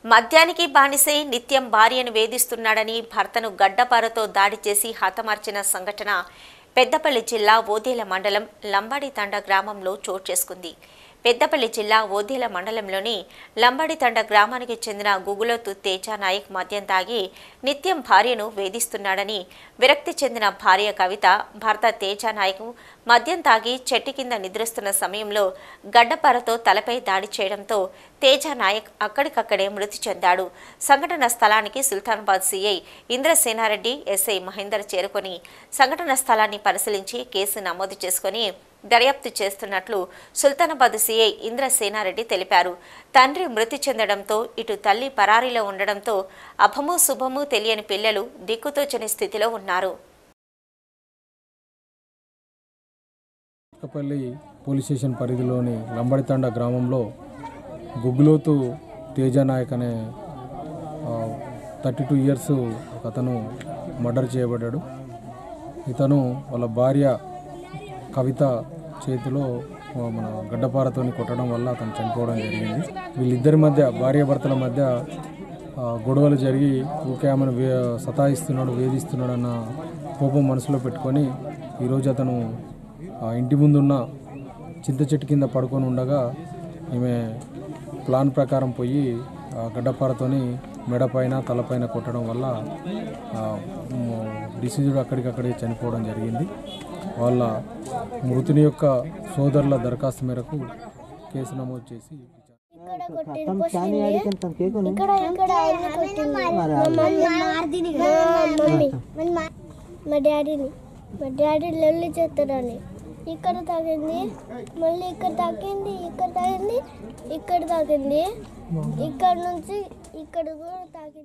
మద్యానికి బానిసై నిత్యం భార్యను వేధిస్తున్నాడని భర్తను గడ్డపారతో దాడి చేసి హతమార్చిన సంఘటన పెద్దపల్లి జిల్లా ఓదేల మండలం లంబాడితండ గ్రామంలో చోటు చేసుకుంది పెద్దపల్లి జిల్లా ఓదేల మండలంలోని లంబాడితండ గ్రామానికి చెందిన గుగులోతు తేజ నాయక్ మద్యం తాగి నిత్యం భార్యను వేధిస్తున్నాడని విరక్తి చెందిన భార్య కవిత భర్త తేజ నాయక్ మద్యం తాగి చెట్టు కింద నిద్రిస్తున్న సమయంలో గడ్డపారతో తలపై దాడి చేయడంతో తేజ నాయక్ అక్కడికక్కడే మృతి చెందాడు సంఘటన స్థలానికి సుల్తానాబాద్ సీఐ ఇంద్రసేనారెడ్డి ఎస్ఐ మహేందర్ చేరుకొని సంఘటన స్థలాన్ని పరిశీలించి కేసు నమోదు చేసుకొని దర్యాప్తు చేస్తున్నట్లు సుల్తానాబాద్ సీఐ ఇంద్రసేనారెడ్డి తెలిపారు తండ్రి మృతి చెందడంతో ఇటు తల్లి పరారీలో ఉండడంతో అభము శుభము తెలియని పిల్లలు దిక్కుతోచని స్థితిలో ఉన్నారు కొత్తపల్లి పోలీస్ స్టేషన్ పరిధిలోని లంబడితండ గ్రామంలో గుగ్గులోతు తేజానాయక్ అనే థర్టీ టూ ఇయర్స్ ఒక అతను మర్డర్ చేయబడ్డాడు ఇతను వాళ్ళ భార్య కవిత చేతిలో ఆ, మన గడ్డపారతో కొట్టడం వల్ల అతను చనిపోవడం జరిగింది వీళ్ళిద్దరి మధ్య భార్యాభర్తల మధ్య ఆ, గొడవలు జరిగి ఊకే ఆమెను వే సతాయిస్తున్నాడు వేధిస్తున్నాడు అన్న కోపం మనసులో పెట్టుకొని ఈరోజు అతను ఆ ఇంటి ముందున్న చింత చెట్టు కింద పడుకొని ఉండగా ఈమె ప్లాన్ ప్రకారం పోయి ఆ గడ్డపారతోని మెడపైన తలపైన కొట్టడం వల్ల డిసీజుడు అక్కడికక్కడే చనిపోవడం జరిగింది వాళ్ళ మృతుని యొక్క సోదరుల దరఖాస్తు మేరకు కేసు నమోదు చేసి ఇక్కడ కొట్టింది పోసింది ఇక్కడ ఇక్కడ ఆయన కొట్టింది మా మమ్మీ మా మమ్మీ మా డాడీని మా డాడీ లొల్లి చేస్తాడని ఇక్కడ తాగింది మళ్ళీ ఇక్కడ తాకింది ఇక్కడ తాగింది ఇక్కడ తాకింది ఇక్కడ నుంచి ఇక్కడ కూడా తాకింది